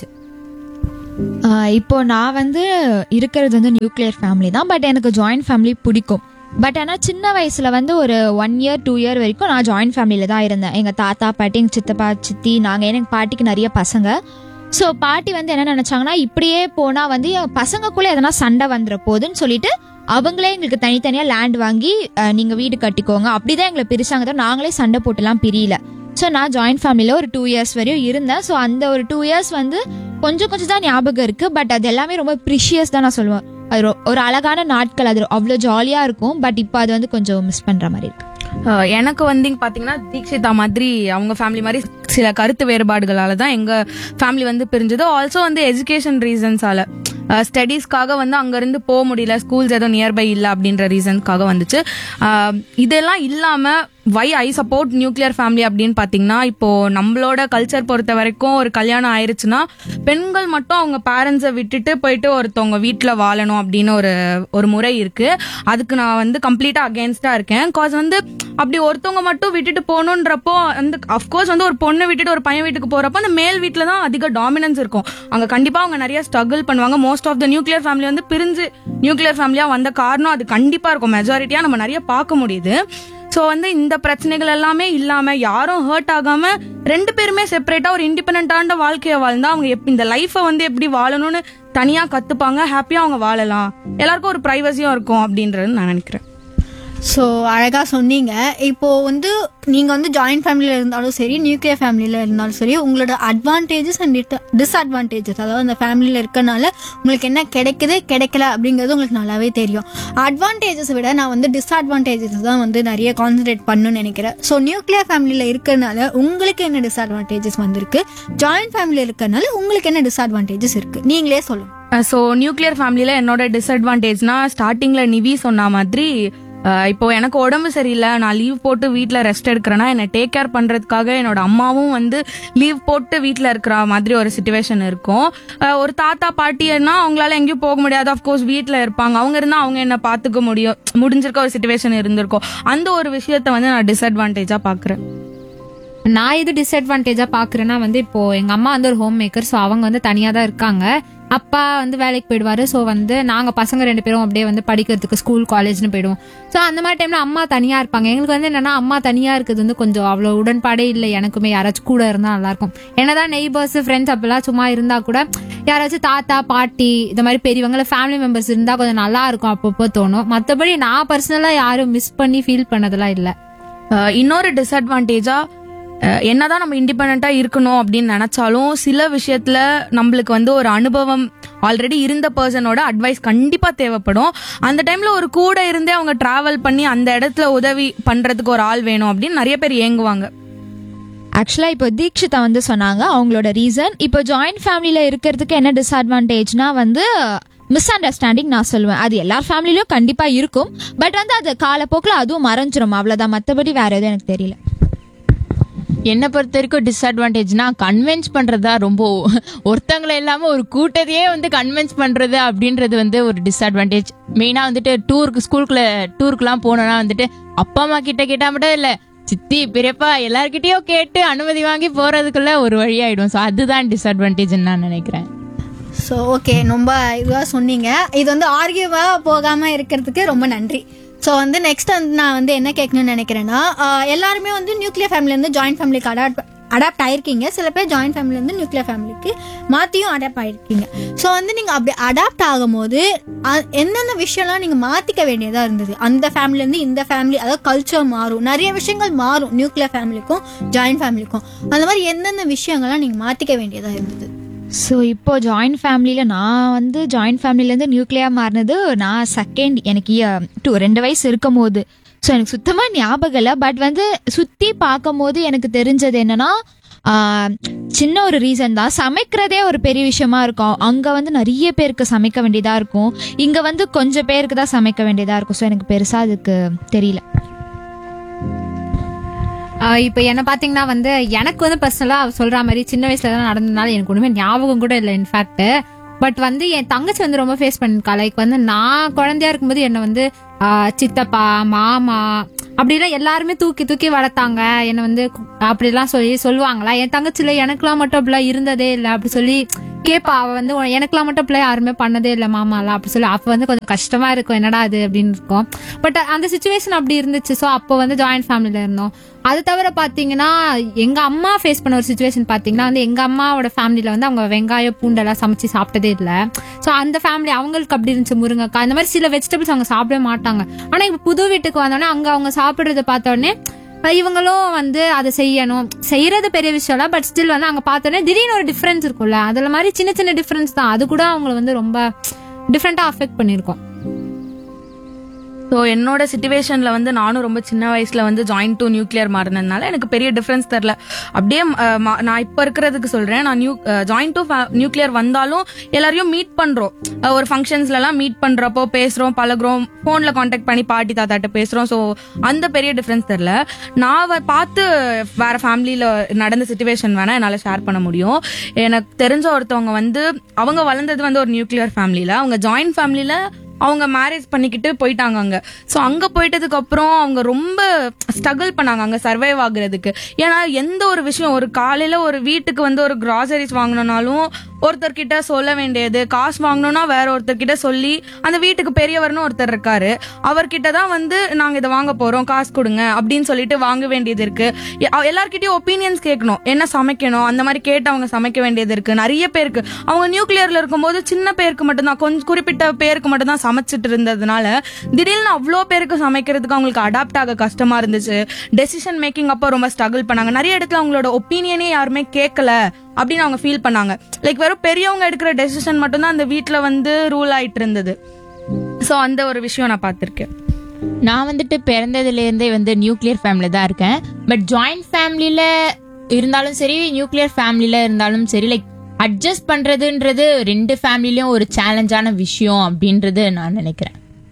ஆஹ் இப்போ நான் வந்து இருக்கிறது வந்து நியூக்ளியர் ஃபேமிலி தான் பட் எனக்கு ஜாயிண்ட் ஃபேமிலி பிடிக்கும் பட் ஆனால் சின்ன வயசில் வந்து ஒரு ஒன் இயர் டூ இயர் வரைக்கும் நான் ஜாயிண்ட் ஃபேமிலியில் தான் இருந்தேன் எங்கள் தாத்தா பாட்டி எங்கள் சித்தப்பா சித்தி நாங்கள் எனக்கு பாட்டிக்கு நிறைய பசங்க ஸோ பாட்டி வந்து என்ன நினச்சாங்கன்னா இப்படியே போனால் வந்து என் பசங்கக்குள்ளே எதனா சண்டை வந்துட போகுதுன்னு சொல்லிட்டு அவங்களே எங்களுக்கு தனித்தனியாக லேண்ட் வாங்கி நீங்கள் வீடு கட்டிக்கோங்க அப்படி தான் எங்களை பிரிச்சாங்க தவிர நாங்களே சண்டை போட்டுலாம் பிரியல ஸோ நான் ஜாயிண்ட் ஃபேமிலியில் ஒரு டூ இயர்ஸ் வரையும் இருந்தேன் ஸோ அந்த ஒரு டூ இயர்ஸ் வந்து கொஞ்சம் கொஞ்சம் தான் ஞாபகம் இருக்கு பட் அது எல்லாமே ரொம்ப ப்ரிஷியஸ் தான் நான் சொல்லுவேன் அது ரொ- ஒரு அழகான நாட்கள் அது அவ்வளோ ஜாலியாக இருக்கும் பட் இப்போ அது வந்து கொஞ்சம் மிஸ் பண்ணுற மாதிரி இருக்கு அஹ் எனக்கு வந்து பாத்தீங்கன்னா தீக்ஷிதா மாதிரி அவங்க ஃபேமிலி மாதிரி சில கருத்து வேறுபாடுகளால தான் எங்க ஃபேமிலி வந்து பிரிஞ்சது ஆல்சோ வந்து எஜுகேஷன் ரீசன்ஸால ஸ்டடீஸ்க்காக வந்து அங்கேருந்து போக முடியல ஸ்கூல்ஸ் எதுவும் நியர்பை இல்லை அப்படின்ற ரீசன்ஸ்க்காக வந்துச்சு அஹ் இதெல்லாம் இல்லாம why I support nuclear family அப்படின்னு பார்த்தீங்கன்னா இப்போ நம்மளோட கல்ச்சர் பொறுத்த வரைக்கும் ஒரு கல்யாணம் ஆயிருச்சுன்னா பெண்கள் மட்டும் அவங்க பேரண்ட்ஸை விட்டுட்டு போயிட்டு ஒருத்தவங்க வீட்டில் வாழணும் அப்படின்னு ஒரு ஒரு முறை இருக்கு அதுக்கு நான் வந்து கம்ப்ளீட்டா அகேன்ஸ்டா இருக்கேன் காஸ் வந்து அப்படி ஒருத்தவங்க மட்டும் விட்டுட்டு போகணுன்றப்போ அந்த அஃப்கோர்ஸ் வந்து ஒரு பொண்ணை விட்டுட்டு ஒரு பையன் வீட்டுக்கு போறப்போ அந்த மேல் வீட்டில் தான் அதிக டாமினன்ஸ் இருக்கும் அங்க கண்டிப்பா அவங்க நிறைய ஸ்ட்ரகிள் பண்ணுவாங்க most of the nuclear family வந்து பிரிஞ்சு நியூக்ளியர் ஃபேமிலியா வந்த காரணம் அது கண்டிப்பா இருக்கும் மெஜாரிட்டியா நம்ம நிறைய பார்க்க முடியுது ஸோ வந்து இந்த பிரச்சனைகள் எல்லாமே இல்லாம யாரும் ஹர்ட் ஆகாம ரெண்டு பேருமே செப்பரேட்டா ஒரு இண்டிபெண்டான வாழ்க்கையை வாழ்ந்தா அவங்க எப் இந்த லைஃபை வந்து எப்படி வாழணும்னு தனியா கத்துப்பாங்க ஹாப்பியா அவங்க வாழலாம் எல்லாருக்கும் ஒரு ப்ரைவசியும் இருக்கும் அப்படின்றது நான் நினைக்கிறேன் ஸோ அழகாக சொன்னீங்க இப்போ வந்து நீங்கள் வந்து ஜாயிண்ட் ஃபேமிலியில் இருந்தாலும் சரி நியூக்ளியர் ஃபேமிலியில் இருந்தாலும் சரி உங்களோட அட்வான்டேஜஸ் அண்ட் டிஸ்அட்வான்டேஜஸ் அதாவது அந்த ஃபேமிலியில் இருக்கனால உங்களுக்கு என்ன கிடைக்குது கிடைக்கல அப்படிங்கிறது உங்களுக்கு நல்லாவே தெரியும் அட்வான்டேஜஸ் விட நான் வந்து டிஸ்அட்வான்டேஜஸ் தான் வந்து நிறைய கான்சன்ட்ரேட் பண்ணணும்னு நினைக்கிறேன் ஸோ நியூக்ளியர் ஃபேமிலியில் இருக்கறனால உங்களுக்கு என்ன டிஸ்அட்வான்டேஜஸ் வந்திருக்கு ஜாயிண்ட் ஃபேமிலியில் இருக்கறனால உங்களுக்கு என்ன டிஸ்அட்வான்டேஜஸ் இருக்கு நீங்களே சொல்லுங்க ஸோ நியூக்ளியர் ஃபேமிலியில என்னோட டிஸ்அட்வான்டேஜ்னா ஸ்டார்டிங்ல நிவி சொன்ன மாதிரி அஹ், இப்போ எனக்கு உடம்பு சரியில்லை நான் லீவ் போட்டு வீட்டில் ரெஸ்ட் எடுக்கிறேன்னா என்னை டேக் கேர் பண்ணுறதுக்காக என்னோட அம்மாவும் வந்து லீவ் போட்டு வீட்டில் இருக்கிற மாதிரி ஒரு சுச்சுவேஷன் இருக்கும் அஹ், ஒரு தாத்தா பாட்டின்னா அவங்களால எங்கேயும் போக முடியாது அஃப்கோர்ஸ் வீட்டில் இருப்பாங்க அவங்க இருந்தால் அவங்க என்ன பார்த்துக்க முடியும் முடிஞ்சிருக்க ஒரு சுச்சுவேஷன் இருந்திருக்கும் அந்த ஒரு விஷயத்த வந்து நான் டிஸ்அட்வான்டேஜாக பார்க்குறேன் நான் எது டிஸ்அட்வான்டேஜா பாக்குறேன்னா வந்து இப்போ எங்க அம்மா வந்து ஒரு ஹோம் மேக்கர் ஸோ அவங்க வந்து தனியா தான் இருக்காங்க அப்பா வந்து வேலைக்கு போயிடுவாரு ஸோ வந்து நாங்க பசங்க ரெண்டு பேரும் அப்படியே வந்து படிக்கிறதுக்கு ஸ்கூல் காலேஜ்னு போயிடுவோம் ஸோ அந்த மாதிரி டைம்ல அம்மா தனியா இருப்பாங்க எங்களுக்கு வந்து என்னன்னா அம்மா தனியா இருக்கிறது வந்து கொஞ்சம் அவ்வளோ உடன்பாடே இல்லை எனக்குமே யாராச்சும் கூட இருந்தா நல்லா இருக்கும் என்னதான் நெய்பர்ஸ் ஃப்ரெண்ட்ஸ் அப்பெல்லாம் சும்மா இருந்தா கூட யாராச்சும் தாத்தா பாட்டி இந்த மாதிரி பெரியவங்கள ஃபேமிலி மெம்பர்ஸ் இருந்தா கொஞ்சம் நல்லா இருக்கும் அப்பப்போ தோணும் மற்றபடி நான் பர்சனலா யாரும் மிஸ் பண்ணி ஃபீல் பண்ணதெல்லாம் இல்லை அஹ் இன்னொரு டிஸ்அட்வான்டேஜா என்னதான் நம்ம இண்டிபெண்டா இருக்கணும் அப்படின்னு நினைச்சாலும் சில விஷயத்துல நம்மளுக்கு வந்து ஒரு அனுபவம் ஆல்ரெடி இருந்த பர்சனோட அட்வைஸ் கண்டிப்பா தேவைப்படும் அந்த டைம்ல ஒரு கூட இருந்தே அவங்க டிராவல் பண்ணி அந்த இடத்துல உதவி பண்றதுக்கு ஒரு ஆள் வேணும் அப்படின்னு நிறைய பேர் ஏங்குவாங்க ஆக்சுவலாக இப்போ தீக்ஷிதா வந்து சொன்னாங்க அவங்களோட ரீசன் இப்போ ஜாயிண்ட் ஃபேமிலியில் இருக்கிறதுக்கு என்ன டிஸ்அட்வான்டேஜ்னா வந்து மிஸ் அண்டர்ஸ்டாண்டிங் நான் சொல்லுவேன் அது எல்லார் ஃபேமிலிலையும் கண்டிப்பாக இருக்கும் பட் வந்து அது காலப்போக்கில் அதுவும் மறைஞ்சிரும் அவ்வளோதான் மற்றபடி வேற எதுவும் எனக்கு தெரியல என்னை பொறுத்த வரைக்கும் டிஸ்அட்வான்டேஜ்னா கன்வின்ஸ் பண்றதா ரொம்ப ஒருத்தங்களை இல்லாம ஒரு கூட்டத்தையே வந்து கன்வின்ஸ் பண்றது அப்படின்றது வந்து ஒரு டிஸ்அட்வான்டேஜ் மெயினா வந்துட்டு டூருக்கு ஸ்கூலுக்குள்ள டூருக்குலாம் போனோம்னா வந்துட்டு அப்பா அம்மா கிட்ட கேட்டா மட்டும் இல்ல சித்தி பெரியப்பா எல்லார்கிட்டயும் கேட்டு அனுமதி வாங்கி போறதுக்குள்ள ஒரு வழியாயிடும் ஸோ அதுதான் டிஸ்அட்வான்டேஜ் நான் நினைக்கிறேன் ஸோ ஓகே ரொம்ப இதுவாக சொன்னீங்க இது வந்து ஆர்கியூவாக போகாமல் இருக்கிறதுக்கு ரொம்ப நன்றி ஸோ வந்து நெக்ஸ்ட் வந்து நான் வந்து என்ன கேட்கணும்னு நினைக்கிறேன்னா ஆஹ் எல்லாருமே வந்து நியூக்ளியர் ஃபேமிலிலேருந்து ஜாயிண்ட் ஃபேமிலிக்கு அடாப்ட் அடாப்ட் ஆயிருக்கீங்க சில பேர் ஜாயிண்ட் ஃபேமிலிலேருந்து நியூக்ளியர் ஃபேமிலிக்கு மாற்றியும் அடாப்ட் ஆயிருக்கீங்க ஸோ வந்து நீங்கள் அப்படி அடாப்ட் ஆகும்போது அ- எந்தெந்த விஷயம்லாம் நீங்கள் மாற்றிக்க வேண்டியதாக இருந்தது அந்த ஃபேமிலிலேருந்து இந்த ஃபேமிலி அதாவது கல்ச்சர் மாறும் நிறைய விஷயங்கள் மாறும் நியூக்ளியர் ஃபேமிலிக்கும் ஜாயிண்ட் ஃபேமிலிக்கும் அந்த மாதிரி எந்தெந்த விஷயங்கள்லாம் நீங்கள் மாற்றிக்க வேண்டியதாக இருந்தது ஸோ இப்போ ஜாயிண்ட் ஃபேமிலியில் நான் வந்து ஜாயிண்ட் ஃபேமிலிலேருந்து நியூக்ளியர் மாறினது நான் செகண்ட் எனக்கு டூ ரெண்டு வயசு இருக்கும் போது ஸோ எனக்கு சுத்தமாக ஞாபகம் இல்லை பட் வந்து சுற்றி பார்க்கும் போது எனக்கு தெரிஞ்சது என்னன்னா ஆஹ், சின்ன ஒரு ரீசன் தான் சமைக்கிறதே ஒரு பெரிய விஷயமா இருக்கும் அங்க வந்து நிறைய பேருக்கு சமைக்க வேண்டியதா இருக்கும் இங்க வந்து கொஞ்சம் பேருக்கு தான் சமைக்க வேண்டியதா இருக்கும் ஸோ எனக்கு பெருசா அதுக்கு தெரியல ஆஹ் இப்போ என்ன பாத்தீங்கன்னா வந்து எனக்கு வந்து பர்சனலா சொல்ற மாதிரி சின்ன வயசுல தான் நடந்ததுனால எனக்கு ஒண்ணுமே ஞாபகம் கூட இல்லை இன்ஃபேக்ட் பட் வந்து என் தங்கச்சி வந்து ரொம்ப ஃபேஸ் பண்ணிருக்கா லைக் வந்து நான் குழந்தையா இருக்கும்போது என்னை வந்து ஆஹ் சித்தப்பா மாமா அப்படிலாம் எல்லாருமே தூக்கி தூக்கி வளர்த்தாங்க என்னை வந்து கு- அப்படிலாம் சொல்லி சொல்லுவாங்களா என் தங்கச்சில எனக்குலாம் மட்டும் அப்படிலாம் இருந்ததே இல்லை அப்படி சொல்லி கேப்பா அவ வந்து உன- எனக்கெல்லாம் மட்டும் அப்படிலாம் யாருமே பண்ணதே இல்லை மாமாலாம் அப்படி சொல்லி அப்ப வந்து கொஞ்சம் கஷ்டமா இருக்கும் என்னடா அது அப்படின்னு இருக்கும் பட் அந்த சுச்சுவேஷன் அப்படி இருந்துச்சு ஸோ அப்போ வந்து ஜாயிண்ட் ஃபேமிலியில இருந்தோம் அது தவிர பாத்தீங்கன்னா எங்க அம்மா ஃபேஸ் பண்ண ஒரு சுச்சுவேஷன் பாத்தீங்கன்னா வந்து எங்க அம்மாவோட ஃபேமிலியில வந்து அவங்க வெங்காயம் பூண்டெல்லாம் சமைச்சு சாப்பிட்டதே இல்ல சோ அந்த ஃபேமிலி அவங்களுக்கு அப்படி இருந்துச்சு முருங்கைக்காய் இந்த மாதிரி சில வெஜிடபிள்ஸ் அவங்க சாப்பிடவே மாட்டாங்க ஆனா இப்ப புது வீட்டுக்கு வந்தோடனே அங்க அவங்க சாப்பிடுறத பார்த்த உடனே அஹ் இவங்களும் வந்து அதை செய்யணும் செய்யறது பெரிய விஷயம் இல்ல பட் ஸ்டில் வந்து அங்க பார்த்தோன்னே திடீர்னு ஒரு டிஃபரன்ஸ் இருக்கும்ல அதுல மாதிரி சின்ன சின்ன டிஃபரன்ஸ் தான் அது கூட அவங்கள வந்து ரொம்ப டிஃப்ரெண்டா அஃபெக்ட் பண்ணிருக்கோம் ஸோ என்னோட சுச்சுவேஷனில் வந்து நானும் ரொம்ப சின்ன வயசில் வந்து ஜாயிண்ட் டு நியூக்ளியர் மாறினதுனால எனக்கு பெரிய டிஃப்ரென்ஸ் தெரில அப்படியே அஹ், மா- நான் இப்போ இருக்கிறதுக்கு சொல்கிறேன் நான் நியூ ஜாயிண்ட் டு நியூக்ளியர் வந்தாலும் எல்லாரையும் மீட் பண்ணுறோம் ஒரு ஃபங்க்ஷன்ஸ்லலாம் மீட் பண்ணுறப்போ பேசுகிறோம் பழகுறோம் ஃபோனில் காண்டாக்ட் பண்ணி பாட்டி தாத்தாட்ட பேசுகிறோம் ஸோ அந்த பெரிய டிஃப்ரென்ஸ் தெரில நான் வ- பார்த்து வேற ஃபேமிலியில் நடந்த சுச்சுவேஷன் வேணால் என்னால் ஷேர் பண்ண முடியும் எனக்கு தெரிஞ்ச ஒருத்தவங்க வந்து அவங்க வளர்ந்தது வந்து ஒரு நியூக்ளியர் ஃபேமிலியில் அவங்க ஜாயிண்ட் ஃபேமிலியில் அவங்க மேரேஜ் பண்ணிக்கிட்டு போயிட்டாங்க அங்க ஸோ அங்க போயிட்டதுக்கு அப்புறம் அவங்க ரொம்ப ஸ்ட்ரகிள் பண்ணாங்க அங்க சர்வைவ் ஆகுறதுக்கு ஏன்னா எந்த ஒரு விஷயம் ஒரு காலையில ஒரு வீட்டுக்கு வந்து ஒரு கிராசரிஸ் வாங்கணும்னாலும் ஒருத்தர்கிட்ட சொல்ல வேண்டியது காசு வாங்கணும்னா வேற ஒருத்தர்கிட்ட சொல்லி அந்த வீட்டுக்கு பெரியவர்னு ஒருத்தர் இருக்காரு அவர்கிட்ட தான் வந்து நாங்க இதை வாங்க போறோம் காசு கொடுங்க அப்படின்னு சொல்லிட்டு வாங்க வேண்டியது இருக்கு எ- அவ- எல்லார்கிட்டயும் ஒப்பீனியன்ஸ் கேட்கணும் என்ன சமைக்கணும் அந்த மாதிரி கேட்டு அவங்க சமைக்க வேண்டியது இருக்கு நிறைய பேருக்கு அவங்க நியூக்ளியர்ல இருக்கும்போது சின்ன பேருக்கு மட்டும்தான் கொஞ்சம் குறிப்பிட்ட பேருக்கு மட்டும்தான் சமைச்சிட்டு இருந்ததுனால திடீர்னு அவ்வளோ பேருக்கு சமைக்கிறதுக்கு அவங்களுக்கு அடாப்ட் ஆக கஷ்டமா இருந்துச்சு டெசிஷன் மேக்கிங் அப்போ ரொம்ப ஸ்ட்ரகிள் பண்ணாங்க நிறைய இடத்துல அவங்களோட ஒப்பீனியனே யாருமே கேட்கல அப்படின்னு அவங்க ஃபீல் பண்ணாங்க லைக் வெறும் பெரியவங்க எடுக்கிற டெசிஷன் மட்டும்தான் அந்த வீட்டில் வந்து ரூல் ஆயிட்டு இருந்தது ஸோ அந்த ஒரு விஷயம் நான் பார்த்துருக்கேன் நான் வந்துட்டு பிறந்ததுலேருந்தே வந்து நியூக்ளியர் ஃபேமிலி தான் இருக்கேன் பட் ஜாயிண்ட் ஃபேமிலியில இருந்தாலும் சரி நியூக்ளியர் ஃபேமிலியில இருந்தாலும் சரி லைக் அட்ஜஸ்ட் பண்றதுன்றது ரெண்டு ஃபேமிலிலயும் ஒரு சேலஞ்சான விஷயம் அப்படின்றது நான் நினைக்கிறேன்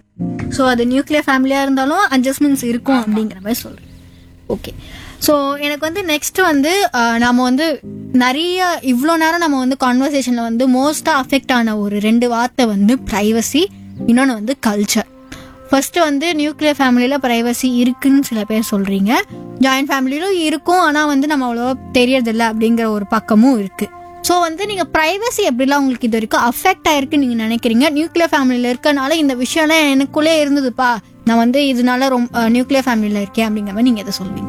ஸோ அது நியூக்ளியர் ஃபேமிலியாக இருந்தாலும் அட்ஜஸ்ட்மெண்ட்ஸ் இருக்கும் அப்படிங்கிற மாதிரி சொல்கிறேன் ஓகே ஸோ எனக்கு வந்து நெக்ஸ்ட் வந்து ஆஹ், நாம வந்து நிறைய இவ்வளோ நேரம் நம்ம வந்து கான்வர்சேஷனில் வந்து மோஸ்ட்டாக அஃபெக்ட் ஆன ஒரு ரெண்டு வார்த்தை வந்து ப்ரைவசி இன்னொன்று வந்து கல்ச்சர் ஃபர்ஸ்ட் வந்து நியூக்ளியர் ஃபேமிலியில் ப்ரைவசி இருக்குன்னு சில பேர் சொல்கிறீங்க ஜாயிண்ட் ஃபேமிலியிலும் இருக்கும் ஆனால் வந்து நம்ம அவ்வளோவா தெரியறதில்ல அப்படிங்கிற ஒரு பக்கமும் இருக்குது ஸோ வந்து நீங்கள் ப்ரைவசி எப்படிலாம் உங்களுக்கு இது வரைக்கும் அஃபெக்ட் ஆயிருக்குன்னு நீங்கள் நினைக்கிறீங்க நியூக்ளியர் ஃபேமிலியில் இருக்கனால இந்த விஷயம்லாம் எனக்குள்ளே இருந்ததுப்பா நான் வந்து இதனால ரொம்ப நியூக்ளியர் ஃபேமிலியில் இருக்கேன் அப்படிங்கிற மாதிரி நீங்கள் எதை சொல்வீங்க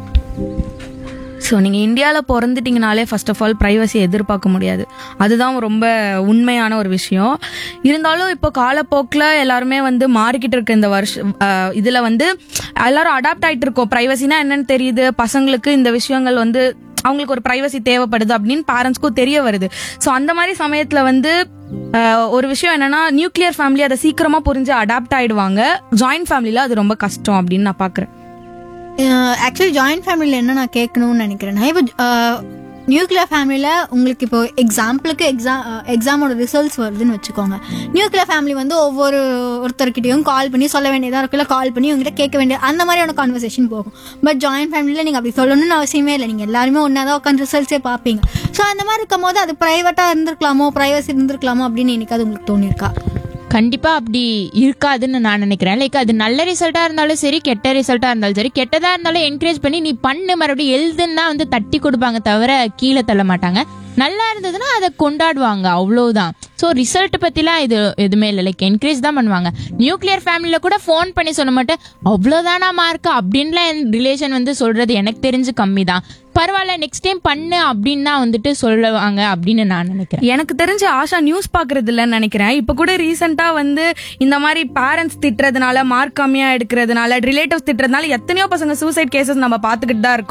ஸோ நீங்கள் இந்தியாவில் பிறந்துட்டீங்கனாலே ஃபர்ஸ்ட் ஆஃப் ஆல் ப்ரைவசி எதிர்பார்க்க முடியாது அதுதான் ரொம்ப உண்மையான ஒரு விஷயம் இருந்தாலும் இப்போ காலப்போக்கில் எல்லாருமே வந்து மாறிக்கிட்டு இருக்க இந்த வருஷம் இதில் வந்து எல்லாரும் அடாப்ட் ஆகிட்டு இருக்கோம் ப்ரைவசினா என்னன்னு தெரியுது பசங்களுக்கு இந்த விஷயங்கள் வந்து அவங்களுக்கு ஒரு ப்ரைவசி தேவைப்படுது அப்படின்னு பேரண்ட்ஸ்க்கும் தெரிய வருது ஸோ அந்த மாதிரி சமயத்தில் வந்து ஆஹ், ஒரு விஷயம் என்னன்னா நியூக்ளியர் ஃபேமிலி அதை சீக்கிரமாக புரிஞ்சு அடாப்ட் ஆயிடுவாங்க ஜாயிண்ட் ஃபேமிலியில் அது ரொம்ப கஷ்டம் அப்படின்னு நான் பார்க்குறேன் ஆக்சுவலி ஜாயிண்ட் ஃபேமிலியில் என்ன நான் கேட்கணும்னு நினைக்கிறேன்னா இப்போ நியூக்ளியர் ஃபேமிலியில் உங்களுக்கு இப்போ எக்ஸாம்பிளுக்கு எக்ஸாம் எக்ஸாமோட ரிசல்ட்ஸ் வருதுன்னு வச்சுக்கோங்க நியூக்ளியர் ஃபேமிலி வந்து ஒவ்வொரு ஒருத்தர்கிட்டயும் கால் பண்ணி சொல்ல வேண்டியதாக இருக்குல்ல கால் பண்ணி உங்ககிட்ட கேட்க வேண்டிய அந்த மாதிரியான கான்வர்சேஷன் போகும் பட் ஜாயிண்ட் ஃபேமிலியில் நீங்கள் அப்படி சொல்லணும்னு அவசியமே இல்லை நீங்கள் எல்லாருமே ஒன்றா தான் உட்காந்து ரிசல்ட்ஸே பார்ப்பீங்க ஸோ அந்த மாதிரி இருக்கும்போது அது ப்ரைவேட்டாக இருந்திருக்கலாமோ ப்ரைவசி இருந்திருக்கலாமோ அப்படின்னு எனக்கு அது உங்களுக்கு தோணியிருக்கா கண்டிப்பா அப்படி இருக்காதுன்னு நான் நினைக்கிறேன் லைக் அது நல்ல ரிசல்ட்டா இருந்தாலும் சரி கெட்ட ரிசல்ட்டா இருந்தாலும் சரி கெட்டதா இருந்தாலும் என்கரேஜ் பண்ணி நீ பண்ணு மறுபடியும் எழுதுன்னா வந்து தட்டி கொடுப்பாங்க தவிர கீழே தள்ள மாட்டாங்க நல்லா இருந்ததுன்னா அதை கொண்டாடுவாங்க அவ்வளவுதான் ஸோ ரிசல்ட் பத்திலாம் இது எதுவுமே இல்லை லைக் என்கரேஜ் தான் பண்ணுவாங்க நியூக்ளியர் ஃபேமிலியில கூட ஃபோன் பண்ணி சொல்ல மாட்டேன் அவ்வளோதானா மார்க் அப்படின்லாம் என் ரிலேஷன் வந்து சொல்றது எனக்கு தெரிஞ்சு கம்மி தான் பரவாயில்ல நெக்ஸ்ட் டைம் பண்ணு அப்படின்னு தான் வந்துட்டு சொல்லுவாங்க அப்படின்னு நான் நினைக்கிறேன் எனக்கு தெரிஞ்ச ஆஷா நியூஸ் பாக்குறது இல்லைன்னு நினைக்கிறேன் இப்ப கூட ரீசெண்டா வந்து இந்த மாதிரி பேரண்ட்ஸ் திட்டுறதுனால மார்க் கம்மியா எடுக்கிறதுனால ரிலேட்டிவ்ஸ் திட்டுறதுனால எத்தனையோ பசங்க சூசைட் கேசஸ் நம்ம பாத்துக்கிட்டு தான் இருக்கோம்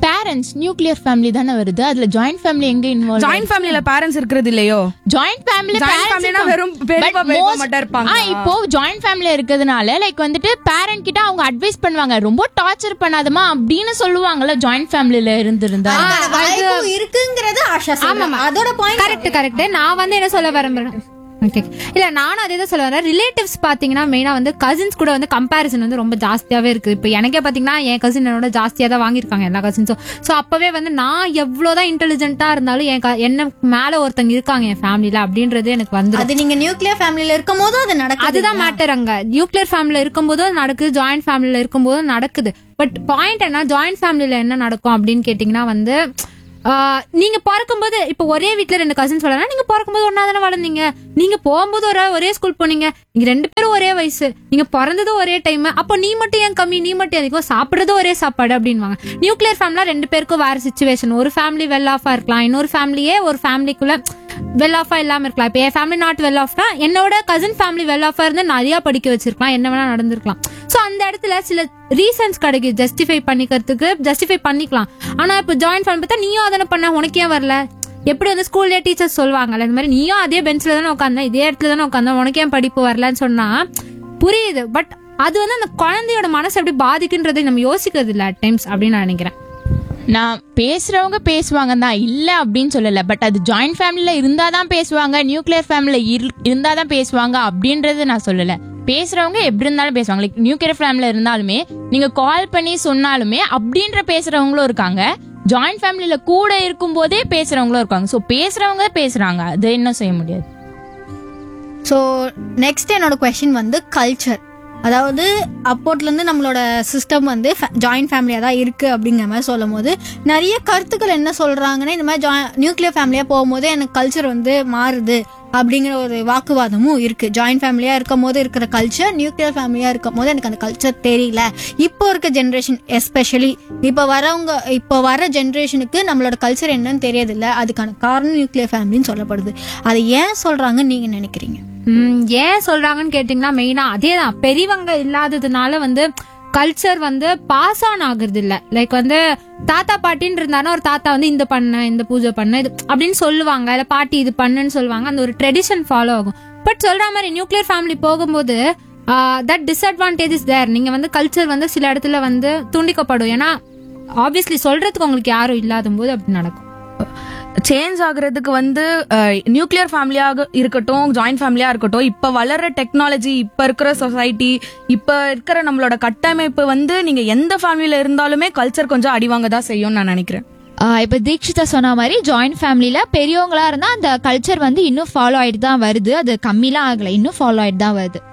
பேரண்ட்ஸ் நியூக்ளியர் ஃபேமிலி தானே வருது அதுல ஜாயிண்ட் ஃபேமிலி எங்க இன்வால்வ் ஜாயிண்ட் ஃபேமிலில பேரண்ட்ஸ் இருக்கிறது இல்லையோ ஜாயிண்ட் ஃபேமிலி Joint family னா வெறும் பெரியப்பா, பெரியப்பா மட்டும் இருப்பாங்களா? இப்போ ஜாயிண்ட் ஃபேமிலி இருக்கிறதுனால லைக் வந்துட்டு பேரண்ட் கிட்ட அவங்க அட்வைஸ் பண்ணுவாங்க ரொம்ப டார்ச்சர் பண்ணாதமா அப்படின்னு சொல்லுவாங்கல்ல ஜாயிண்ட் ஃபேமிலில இருந்திருந்தா அதுக்கான வாய்ப்பு இருக்குங்கிறது ஆஷா சொல்றாங்க. அதோட பாயிண்ட் கரெக்ட் கரெக்ட் நான் வந்து என்ன சொல்ல வரேன் ஓகே இல்ல நானும் அதே தான் சொல்ல வரேன் ரிலேட்டிவ்ஸ் பாத்தீங்கன்னா மெயினா வந்து கசின்ஸ் கூட வந்து கம்பேரிசன் வந்து ரொம்ப ஜாஸ்தியாவே இருக்கு இப்போ எனக்கே பாத்தீங்கன்னா என் கசின் என்னோட ஜாஸ்தியா தான் வாங்கியிருக்காங்க எல்லா கசின்ஸும் சோ அப்பவே வந்து நான் எவ்வளவுதான் இன்டெலிஜென்ட்டா இருந்தாலும் என் க- என்ன மேல ஒருத்தங்க இருக்காங்க என் ஃபேமிலில அப்படின்றது எனக்கு வந்து அது நீங்க நியூக்ளியர் ஃபேமிலில இருக்கும் போதும் அது நடக்குது அதுதான் மேட்டர் அங்க நியூக்ளியர் ஃபேமிலில இருக்கும்போதும் நடக்குது ஜாயிண்ட் ஃபேமிலில இருக்கும்போதும் நடக்குது பட் பாயிண்ட் என்ன ஜாயிண்ட் ஃபேமிலில என்ன நடக்கும் அப்படின்னு கேட்டீங்கன்னா வந்து ஆஹ், நீங்க பிறக்கும்போது இப்ப ஒரே வீட்ல ரெண்டு கசின்ஸ் வளரா நீங்க பிறக்கும்போது ஒன்னா தானே வளர்ந்தீங்க நீங்க போகும்போது ஒரு ஒரே ஸ்கூல் போனீங்க நீங்க ரெண்டு பேரும் ஒரே வயசு நீங்க பிறந்ததும் ஒரே டைம் அப்போ நீ மட்டும் ஏன் கம்மி நீ மட்டும் அதிகம் சாப்பிடுறதும் ஒரே சாப்பாடு அப்படின்வாங்க நியூக்ளியர் ஃபேமிலியா ரெண்டு பேருக்கும் வேற சுச்சுவேஷன் ஒரு ஃபேமிலி வெல் ஆஃபா இருக்கலாம் இன்னொரு ஃபேமிலியே ஒரு ஃபேமிலிக்குள்ள வெல் ஆஃபா இல்லாம இருக்கலாம் இப்போ என் ஃபேமிலி நாட் வெல் ஆஃப்னா என்னோட கசின் ஃபேமிலி வெல் ஆஃபா இருந்து நிறைய படிக்க வச்சிருக்கலாம் என்ன வேணா நடந்திருக்கலாம் சோ அந்த இடத்துல சில ரீசன்ஸ் கிடைக்குது ஜஸ்டிஃபை பண்ணிக்கிறதுக்கு ஜஸ்டிஃபை பண்ணிக்கலாம் ஆனா இப்போ ஜாயின் ஃபேமிலி பார்த்தா நீயும் அதனை பண்ண உனக்கு ஏன் வரல எப்படி வந்து ஸ்கூல்ல டீச்சர்ஸ் சொல்லுவாங்கல்ல இந்த மாதிரி நீயும் அதே பெஞ்ச்ல தானே உட்காந்த இதே இடத்துல தானே உட்காந்த உனக்கு ஏன் படிப்பு வரலன்னு சொன்னா புரியுது பட் அது வந்து அந்த குழந்தையோட மனசு எப்படி பாதிக்குன்றதை நம்ம யோசிக்கிறது இல்ல அட் டைம்ஸ் அப்படின்னு நான் நினைக்கிறேன் நான் பேசுறவங்க பேசுவாங்க தான் இல்ல அப்படின்னு சொல்லல பட் அது ஜாயிண்ட் ஃபேமிலில இருந்தாதான் பேசுவாங்க நியூக்ளியர் ஃபேமிலில இருந்தாதான் பேசுவாங்க அப்படின்றது நான் சொல்லல பேசுறவங்க எப்படி இருந்தாலும் பேசுவாங்க லைக் நியூக்ளியர் ஃபேமிலில இருந்தாலுமே நீங்க கால் பண்ணி சொன்னாலுமே அப்படின்ற பேசுறவங்களும் இருக்காங்க ஜாயிண்ட் ஃபேமிலில கூட இருக்கும் போதே பேசுறவங்களும் இருக்காங்க சோ பேசுறவங்க பேசுறாங்க அது என்ன செய்ய முடியாது ஸோ நெக்ஸ்ட் என்னோட கொஷின் வந்து கல்ச்சர் அதாவது அப்போட்லேருந்து நம்மளோட சிஸ்டம் வந்து ஜாயிண்ட் ஃபேமிலியாக தான் இருக்குது அப்படிங்கிற மாதிரி சொல்லும் போது நிறைய கருத்துக்கள் என்ன சொல்கிறாங்கன்னா இந்த மாதிரி ஜாய் நியூக்ளியர் ஃபேமிலியாக போகும்போது எனக்கு கல்ச்சர் வந்து மாறுது அப்படிங்கிற ஒரு வாக்குவாதமும் இருக்குது ஜாயிண்ட் ஃபேமிலியாக இருக்கும் போது இருக்கிற கல்ச்சர் நியூக்ளியர் ஃபேமிலியாக இருக்கும் போது எனக்கு அந்த கல்ச்சர் தெரியல இப்போ இருக்க ஜென்ரேஷன் எஸ்பெஷலி இப்போ வரவங்க இப்போ வர ஜென்ரேஷனுக்கு நம்மளோட கல்ச்சர் என்னன்னு தெரியதில்ல அதுக்கான காரணம் நியூக்ளியர் ஃபேமிலின்னு சொல்லப்படுது அதை ஏன் சொல்கிறாங்கன்னு நீங்கள் நினைக்கிறீங்க ம், ஏன் சொல்றாங்கன்னு கேட்டீங்கன்னா மெயினா அதேதான் பெரியவங்க இல்லாததுனால வந்து கல்ச்சர் வந்து பாஸ் ஆன் ஆகுறது இல்ல லைக் வந்து தாத்தா பாட்டின்னு இருந்தாலும் ஒரு தாத்தா வந்து இந்த பண்ண இந்த பூஜை பண்ண இது அப்படின்னு சொல்லுவாங்க இல்ல பாட்டி இது பண்ணுன்னு சொல்லுவாங்க அந்த ஒரு ட்ரெடிஷன் ஃபாலோ ஆகும் பட் சொல்ற மாதிரி நியூக்ளியர் ஃபேமிலி போகும்போது தட் டிஸ்அட்வான்டேஜ் இஸ் தேர் நீங்க வந்து கல்ச்சர் வந்து சில இடத்துல வந்து துண்டிக்கப்படும் ஏன்னா ஆப்வியஸ்லி சொல்றதுக்கு உங்களுக்கு யாரும் இல்லாத போது அப்படி நடக்கும் சேஞ்ச் ஆகுறதுக்கு வந்து நியூக்ளியர் ஃபேமிலியாக இருக்கட்டும் ஜாயிண்ட் ஃபேமிலியா இருக்கட்டும் இப்ப வளர்ற டெக்னாலஜி இப்ப இருக்கிற சொசைட்டி இப்ப இருக்கிற நம்மளோட கட்டமைப்பு வந்து நீங்க எந்த ஃபேமிலியில இருந்தாலுமே கல்ச்சர் கொஞ்சம் அடிவாங்க தான் செய்யும் நான் நினைக்கிறேன் ஆஹ் இப்ப தீக்ஷிதா சொன்ன மாதிரி ஜாயிண்ட் ஃபேமிலியில பெரியவங்களா இருந்தா அந்த கல்ச்சர் வந்து இன்னும் ஃபாலோ ஆயிட்டு தான் வருது அது கம்மிலாம் ஆகல இன்னும் ஃபாலோ ஆயிட்டு தான் வருது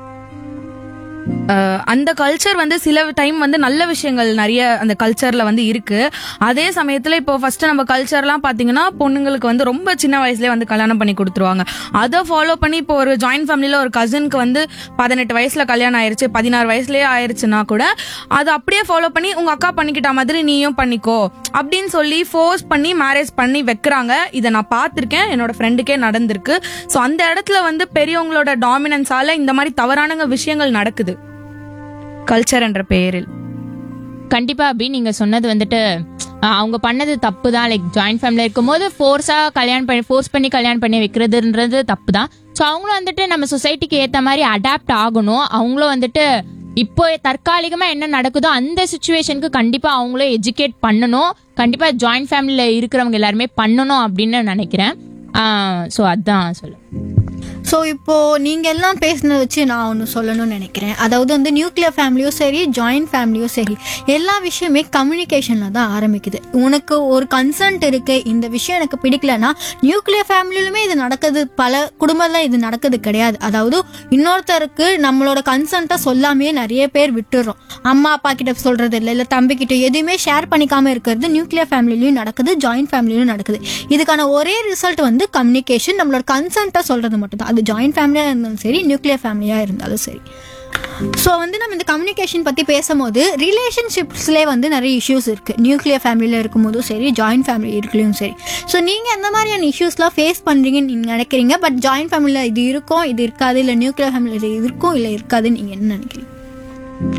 அஹ், அந்த கல்ச்சர் வந்து சில டைம் வந்து நல்ல விஷயங்கள் நிறைய அந்த கல்ச்சர்ல வந்து இருக்கு அதே சமயத்துல இப்போ ஃபர்ஸ்ட் நம்ம கல்ச்சர்லாம் பாத்தீங்கன்னா பொண்ணுங்களுக்கு வந்து ரொம்ப சின்ன வயசுலயே வந்து கல்யாணம் பண்ணி கொடுத்துருவாங்க அதை ஃபாலோ பண்ணி இப்போ ஒரு ஜாயிண்ட் ஃபேமிலியில ஒரு கசினுக்கு வந்து பதினெட்டு வயசுல கல்யாணம் ஆயிருச்சு பதினாறு வயசுலயே ஆயிருச்சுன்னா கூட அதை அப்படியே ஃபாலோ பண்ணி உங்க அக்கா பண்ணிக்கிட்ட மாதிரி நீயும் பண்ணிக்கோ அப்படின்னு சொல்லி ஃபோர்ஸ் பண்ணி மேரேஜ் பண்ணி வைக்கிறாங்க இதை நான் பார்த்திருக்கேன் என்னோட ஃப்ரெண்டுக்கே நடந்திருக்கு ஸோ அந்த இடத்துல வந்து பெரியவங்களோட டாமினன்ஸால இந்த மாதிரி தவறான விஷயங்கள் நடக்குது கல்ச்சர் என்ற பெயரில் கண்டிப்பா அப்படி நீங்க சொன்னது வந்துட்டு ஆஹ், அவங்க பண்ணது தப்பு தான் லைக் ஜாயிண்ட் ஃபேமிலியில் இருக்கும்போது ஃபோர்ஸா கல்யாணம் பண்ணி ஃபோர்ஸ் பண்ணி கல்யாணம் பண்ணி வைக்கிறதுன்றது தப்பு தான் ஸோ அவங்களும் வந்துட்டு நம்ம சொசைட்டிக்கு ஏத்த மாதிரி அடாப்ட் ஆகணும் அவங்களும் வந்துட்டு இப்போ தற்காலிகமா என்ன நடக்குதோ அந்த சுச்சுவேஷனுக்கு கண்டிப்பா அவங்களும் எஜுகேட் பண்ணணும் கண்டிப்பா ஜாயிண்ட் ஃபேமிலியில இருக்கிறவங்க எல்லாருமே பண்ணணும் அப்படின்னு நினைக்கிறேன் ஸோ அதான் சொல்ல ஸோ இப்போ நீங்க எல்லாம் பேசினதை வச்சு நான் ஒன்று சொல்லணும்னு நினைக்கிறேன் அதாவது வந்து நியூக்ளியர் ஃபேமிலியும் சரி ஜாயிண்ட் ஃபேமிலியும் சரி எல்லா விஷயமே கம்யூனிகேஷன்ல தான் ஆரம்பிக்குது உனக்கு ஒரு கன்சர்ன்ட் இருக்கு இந்த விஷயம் எனக்கு பிடிக்கலன்னா நியூக்ளியர் ஃபேமிலியிலுமே இது நடக்குது பல குடும்பத்துல இது நடக்குது கிடையாது அதாவது இன்னொருத்தருக்கு நம்மளோட கன்சர்ன்ட்டை சொல்லாமே நிறைய பேர் விட்டுறோம் அம்மா அப்பா கிட்ட சொல்றது இல்லை இல்லை தம்பி கிட்ட எதுவுமே ஷேர் பண்ணிக்காம இருக்கிறது நியூக்ளியர் ஃபேமிலிலையும் நடக்குது ஜாயிண்ட் ஃபேமிலியும் நடக்குது இதுக்கான ஒரே ரிசல்ட் வந்து கம்யூனிகேஷன் நம்மளோட கன்சர்ன்ட்டை சொல்றது மட்டும்தான் அது ஜாயிண்ட் ஃபேமிலியாக இருந்தாலும் சரி நியூக்ளியர் ஃபேமிலியாக இருந்தாலும் சரி ஸோ வந்து நம்ம இந்த கம்யூனிகேஷன் பற்றி பேசும்போது ரிலேஷன்ஷிப்ஸ்லேயே வந்து நிறைய இஷ்யூஸ் இருக்குது நியூக்ளியர் ஃபேமிலியில் இருக்கும்போதும் சரி ஜாயிண்ட் ஃபேமிலி இருக்கலையும் சரி ஸோ நீங்கள் எந்த மாதிரியான இஷ்யூஸ்லாம் ஃபேஸ் பண்ணுறீங்கன்னு நீங்கள் நினைக்கிறீங்க பட் ஜாயிண்ட் ஃபேமிலியில் இது இருக்கும் இது இருக்காது இல்லை நியூக்ளியர் ஃபேமிலியில் இது இருக்கும் இல்லை இருக்காதுன்னு நீங்கள் என்ன நினைக்கிறீங்க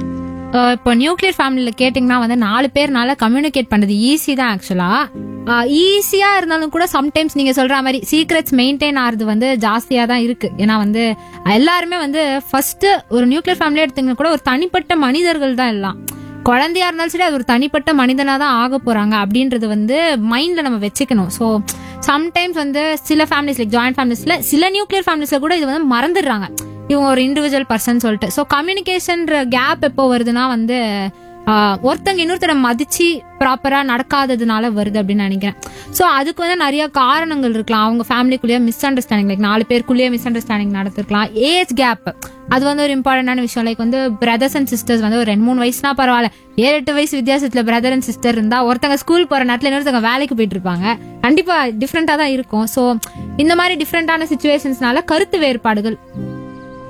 அஹ் இப்போ நியூக்ளியர் ஃபேமிலியில கேட்டிங்கன்னா வந்து நாலு பேர்னால கம்யூனிகேட் பண்றது ஈஸி தான் ஆக்சுவலா ஈஸியா இருந்தாலும் கூட சம்டைம்ஸ் நீங்க சொல்ற மாதிரி சீக்ரெட்ஸ் மெயின்டைன் ஆறது வந்து ஜாஸ்தியா தான் இருக்கு ஏன்னா வந்து எல்லாருமே வந்து ஃபர்ஸ்ட் ஒரு நியூக்ளியர் ஃபேமிலி எடுத்தீங்கன்னா கூட ஒரு தனிப்பட்ட மனிதர்கள் தான் எல்லாம் குழந்தையா இருந்தாலும் சரி அது ஒரு தனிப்பட்ட மனிதனா தான் ஆக போறாங்க அப்படின்றது வந்து மைண்ட்ல நம்ம வச்சுக்கணும் ஸோ சம்டைம்ஸ் வந்து சில ஃபேமிலிஸ் லைக் ஜாயிண்ட் ஃபேமிலிஸ்ல சில நியூக்ளியர் ஃபேமிலிஸ்ல கூட இது வந்து மறந்துடுறாங்க இவங்க ஒரு இண்டிவிஜுவல் பர்சன் சொல்லிட்டு ஸோ கம்யூனிகேஷன்ற கேப் எப்போ வருதுன்னா வந்து ஆஹ், ஒருத்தங்க இன்னொருத்தரை மதிச்சு ப்ராப்பரா நடக்காததுனால வருது அப்படின்னு நினைக்கிறேன் ஸோ அதுக்கு வந்து நிறைய காரணங்கள் இருக்கலாம் அவங்க ஃபேமிலிக்குள்ளேயே மிஸ் அண்டர்ஸ்டாண்டிங் லைக் நாலு பேருக்குள்ளேயே மிஸ் அண்டர்ஸ்டாண்டிங் நடந்திருக்கலாம் ஏஜ் கேப் அது வந்து ஒரு இம்பார்ட்டன்டான விஷயம் லைக் வந்து பிரதர்ஸ் அண்ட் சிஸ்டர்ஸ் வந்து ஒரு ரெண்டு மூணு வயசுனா பரவாயில்ல ஏழு எட்டு வயசு வித்தியாசத்துல பிரதர் அண்ட் சிஸ்டர் இருந்தா ஒருத்தங்க ஸ்கூல் போற நேரத்துல இன்னொருத்தங்க வேலைக்கு போயிட்டு இருப்பாங்க கண்டிப்பா டிஃப்ரெண்டா தான் இருக்கும் ஸோ இந்த மாதிரி டிஃப்ரெண்டான சுச்சுவேஷன்ஸ்னால கருத்து வேறுபாடுகள்